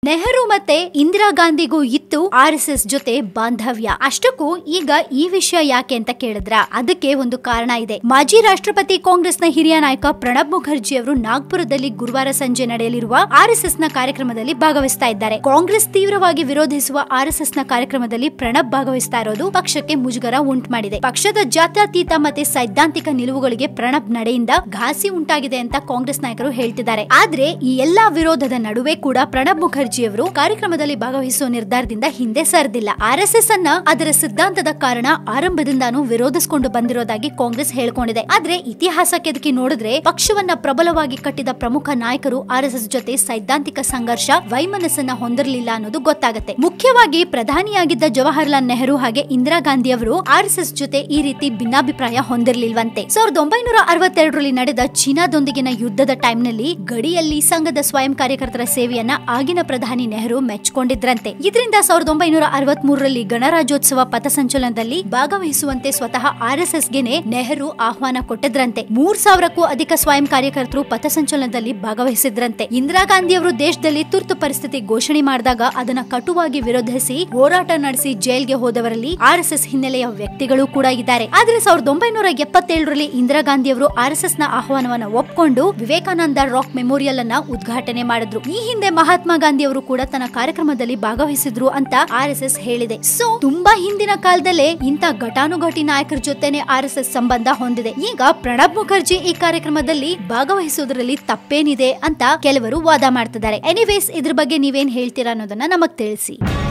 ನೆಹರು ಮತ್ತೆ ಇಂದಿರಾ ಗಾಂಧಿಗೂ ಇತ್ತು R S S ಜೊತೆ ಬಾಂಧವ್ಯ ಅಷ್ಟಕ್ಕೂ ಈಗ ಈ ವಿಷಯ ಯಾಕೆ ಅಂತ ಕೇಳಿದ್ರ ಅದಕ್ಕೆ ಒಂದು ಕಾರಣ ಇದೆ ಮಾಜಿ ರಾಷ್ಟ್ರಪತಿ ಕಾಂಗ್ರೆಸ್ನ ಹಿರಿಯ ನಾಯಕ ಪ್ರಣಬ್ ಮುಖರ್ಜಿ ಅವರು ನಾಗ್ಪುರದಲ್ಲಿ ಗುರುವಾರ ಸಂಜೆ ನಡೆಯಲಿರುವ ಆರ್ ಎಸ್ ಎಸ್ ನ ಕಾರ್ಯಕ್ರಮದಲ್ಲಿ ಭಾಗವಹಿಸ್ತಾ ಇದ್ದಾರೆ ಕಾಂಗ್ರೆಸ್ ತೀವ್ರವಾಗಿ ವಿರೋಧಿಸುವ ಆರ್ ಎಸ್ ಎಸ್ ನ ಕಾರ್ಯಕ್ರಮದಲ್ಲಿ ಪ್ರಣಬ್ ಭಾಗವಹಿಸ್ತಾ ಇರೋದು ಪಕ್ಷಕ್ಕೆ ಮುಜುಗರ ಉಂಟು ಮಾಡಿದೆ ಪಕ್ಷದ ಜಾತ್ಯತೀತ ಮತ್ತೆ ಸೈದ್ಧಾಂತಿಕ ನಿಲುವುಗಳಿಗೆ ಪ್ರಣಬ್ ನಡೆಯಿಂದ ಘಾಸಿ ಉಂಟಾಗಿದೆ ಅಂತ ಕಾಂಗ್ರೆಸ್ ನಾಯಕರು ಹೇಳ್ತಿದ್ದಾರೆ ಆದ್ರೆ ಈ ಎಲ್ಲಾ ವಿರೋಧದ ನಡುವೆ ಕೂಡ ಪ್ರಣಬ್ ಮುಖರ್ಜಿ ಅವರು ಕಾರ್ಯಕ್ರಮದಲ್ಲಿ ಭಾಗವಹಿಸುವ ನಿರ್ಧಾರದಿಂದ ಹಿಂದೆ ಸರಿದಿಲ್ಲ ಆರ್ ಎಸ್ ಎಸ್ ಅನ್ನ ಅದರ ಸಿದ್ಧಾಂತದ ಕಾರಣ ಆರಂಭದಿಂದಾನು ವಿರೋಧಿಸಿಕೊಂಡು ಬಂದಿರೋದಾಗಿ ಕಾಂಗ್ರೆಸ್ ಹೇಳ್ಕೊಂಡಿದೆ ಆದ್ರೆ ಇತಿಹಾಸ ಕೆದಕಿ ನೋಡಿದ್ರೆ ಪಕ್ಷವನ್ನ ಪ್ರಬಲವಾಗಿ ಕಟ್ಟಿದ ಪ್ರಮುಖ ನಾಯಕರು ಆರ್ ಎಸ್ ಎಸ್ ಜೊತೆ ಸೈದ್ಧಾಂತಿಕ ಸಂಘರ್ಷ ವೈಮನಸ್ಸನ್ನ ಹೊಂದಿರಲಿಲ್ಲ ಅನ್ನೋದು ಗೊತ್ತಾಗುತ್ತೆ ಮುಖ್ಯವಾಗಿ ಪ್ರಧಾನಿಯಾಗಿದ್ದ ಜವಾಹರ್ಲಾಲ್ ನೆಹರು ಹಾಗೆ ಇಂದಿರಾ ಗಾಂಧಿ ಅವರು ಆರ್ ಎಸ್ ಎಸ್ ಜೊತೆ ಈ ರೀತಿ ಭಿನ್ನಾಭಿಪ್ರಾಯ ಹೊಂದಿರಲಿಲ್ವಂತೆ ಸಾವಿರದ ಒಂಬೈನೂರ ಅರವತ್ತೆರಡರಲ್ಲಿ ನಡೆದ ಚೀನಾದೊಂದಿಗಿನ ಯುದ್ಧದ ಟೈಮ್ನಲ್ಲಿ ಗಡಿಯಲ್ಲಿ ಸಂಘದ ಸ್ವಯಂ ಕಾರ್ಯಕರ್ತರ ಸೇವೆಯನ್ನ ಆಗಿನ ಪ್ರಧಾನಿ ನೆಹರು ಮೆಚ್ಚಿಕೊಂಡಿದ್ರಂತೆ ಇದರಿಂದ ಸಾವಿರದ ಒಂಬೈನೂರ ಅರವತ್ ಮೂರರಲ್ಲಿ ಗಣರಾಜ್ಯೋತ್ಸವ ಪಥಸಂಚಲನದಲ್ಲಿ ಭಾಗವಹಿಸುವಂತೆ ಸ್ವತಃ ಆರ್ ಎಸ್ ಎಸ್ ಗೆನೆ ನೆಹರು ಆಹ್ವಾನ ಕೊಟ್ಟಿದ್ರಂತೆ ಮೂರ್ ಸಾವಿರಕ್ಕೂ ಅಧಿಕ ಸ್ವಯಂ ಕಾರ್ಯಕರ್ತರು ಪಥಸಂಚಲನದಲ್ಲಿ ಭಾಗವಹಿಸಿದ್ರಂತೆ ಇಂದಿರಾ ಗಾಂಧಿ ಅವರು ದೇಶದಲ್ಲಿ ತುರ್ತು ಪರಿಸ್ಥಿತಿ ಘೋಷಣೆ ಮಾಡಿದಾಗ ಅದನ್ನ ಕಟುವಾಗಿ ವಿರೋಧಿಸಿ ಹೋರಾಟ ನಡೆಸಿ ಜೈಲ್ಗೆ ಹೋದವರಲ್ಲಿ ಆರ್ ಎಸ್ ಎಸ್ ಹಿನ್ನೆಲೆಯ ವ್ಯಕ್ತಿಗಳು ಕೂಡ ಇದ್ದಾರೆ ಆದ್ರೆ ಸಾವಿರದ ಒಂಬೈನೂರ ಎಪ್ಪತ್ತೇಳರಲ್ಲಿ ಇಂದಿರಾ ಗಾಂಧಿ ಅವರು ಆರ್ ಎಸ್ ಎಸ್ ನ ಆಹ್ವಾನವನ್ನ ಒಪ್ಕೊಂಡು ವಿವೇಕಾನಂದ ರಾಕ್ ಮೆಮೋರಿಯಲ್ ಅನ್ನ ಉದ್ಘಾಟನೆ ಮಾಡಿದ್ರು ಈ ಹಿಂದೆ ಮಹಾತ್ಮ ಗಾಂಧಿ ಅವರು ಕೂಡ ತನ್ನ ಕಾರ್ಯಕ್ರಮದಲ್ಲಿ ಭಾಗವಹಿಸಿದ್ರು ಅಂತ ಆರ್ ಎಸ್ ಎಸ್ ಹೇಳಿದೆ ಸೊ ತುಂಬಾ ಹಿಂದಿನ ಕಾಲದಲ್ಲೇ ಇಂತ ಘಟಾನುಘಟಿ ನಾಯಕರ ಜೊತೆನೆ ಆರ್ ಎಸ್ ಎಸ್ ಸಂಬಂಧ ಹೊಂದಿದೆ ಈಗ ಪ್ರಣಬ್ ಮುಖರ್ಜಿ ಈ ಕಾರ್ಯಕ್ರಮದಲ್ಲಿ ಭಾಗವಹಿಸುವುದರಲ್ಲಿ ತಪ್ಪೇನಿದೆ ಅಂತ ಕೆಲವರು ವಾದ ಮಾಡ್ತಿದ್ದಾರೆ ಎನಿವೇಸ್ ಇದ್ರ ಬಗ್ಗೆ ನೀವೇನ್ ಹೇಳ್ತೀರಾ ಅನ್ನೋದನ್ನ ನಮಗ್ ತಿಳಿಸಿ